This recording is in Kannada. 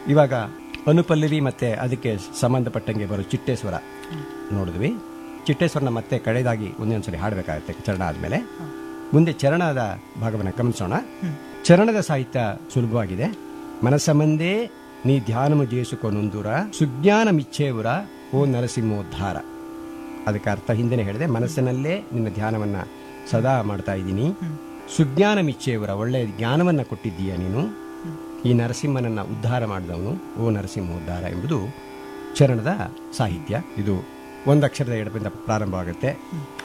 ಇವಾಗ ಅನುಪಲ್ಲವಿ ಮತ್ತೆ ಅದಕ್ಕೆ ಸಂಬಂಧಪಟ್ಟಂಗೆ ಬರೋ ಚಿಟ್ಟೇಶ್ವರ ನೋಡಿದ್ವಿ ಚಿಟ್ಟೇಶ್ವರನ ಮತ್ತೆ ಕಡೆದಾಗಿ ಒಂದೊಂದ್ಸರಿ ಹಾಡಬೇಕಾಗತ್ತೆ ಚರಣ ಆದಮೇಲೆ ಮುಂದೆ ಚರಣದ ಭಾಗವನ್ನು ಗಮನಿಸೋಣ ಚರಣದ ಸಾಹಿತ್ಯ ಸುಲಭವಾಗಿದೆ ಮನಸ್ಸಮಂದೇ ನೀ ಧ್ಯಾನము ಜೇಸುಕೊನುಂದುರ ಸುಜ್ಞಾನ ಮಿಚ್ಛೇವುರ ಓ ನರಸಿಂಹೋದ್ಧಾರ ಅದಕ್ಕೆ ಅರ್ಥ ಹಿಂದೆನೇ ಹೇಳಿದೆ ಮನಸ್ಸಿನಲ್ಲೇ ನಿನ್ನ ಧ್ಯಾನವನ್ನ ಸದಾ ಮಾಡ್ತಾ ಇದ್ದೀನಿ ಸುಜ್ಞಾನ ಮಿಚ್ಛೇವರ ಒಳ್ಳೆಯ ಜ್ಞಾನವನ್ನ ಕೊಟ್ಟಿದ್ದೀಯ ನೀನು ಈ ನರಸಿಂಹನನ್ನ ಉದ್ಧಾರ ಮಾಡಿದವನು ಓ ನರಸಿಂಹೋದ್ಧಾರ ಎಂಬುದು ಚರಣದ ಸಾಹಿತ್ಯ ಇದು ಒಂದಕ್ಷರದ ಎಡಪಿಂದ ಪ್ರಾರಂಭವಾಗುತ್ತೆ